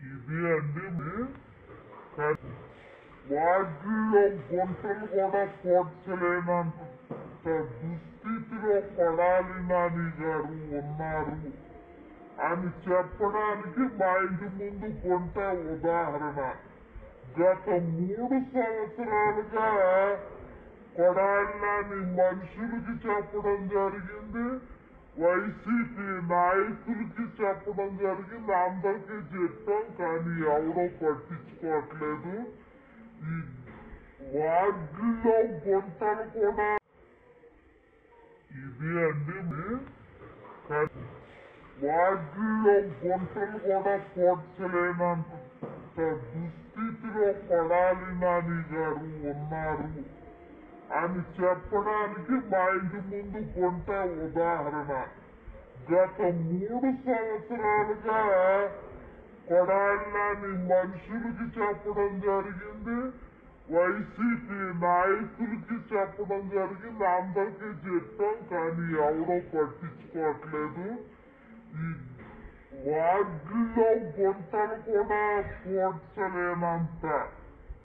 ఇది అండి మీ- వాటిల్లో గుంటలు కూడా పోడ్చలేనంత దుస్థితిలో కొడాలి నాని గారు ఉన్నారు అని చెప్పడానికి మా ఇంటి ముందు గుంట ఉదాహరణ గత మూడు సంవత్సరాలుగా కొడాలి నాని మనుషులకి చెప్పడం జరిగింది వైసీపీ నాయకులకి చెప్పడం జరిగింది అందరికీ చెప్పాం కానీ ఎవరో పట్టించుకోవట్లేదు ఈ వార్డుల్లో గుంటలు కూడా ఇది అండి మీ- వార్డుల్లో గుంటలు కూడా పోడ్చలేనంత దుస్థితిలో కొడాలి నాని గారు ఉన్నారు అని చెప్పడానికి మా ఇంటి ముందు గుంట ఉదాహరణ గత మూడు సంవత్సరాలుగా కొడాలి నాని మనుషులకి చెప్పడం జరిగింది వైసీపీ నాయకులకి చెప్పడం జరిగింది అందరికీ చెప్పాం కానీ ఎవరో పట్టించుకోవట్లేదు ఈ వార్డుల్లో గుంటలు కూడా పోడ్చలేనంత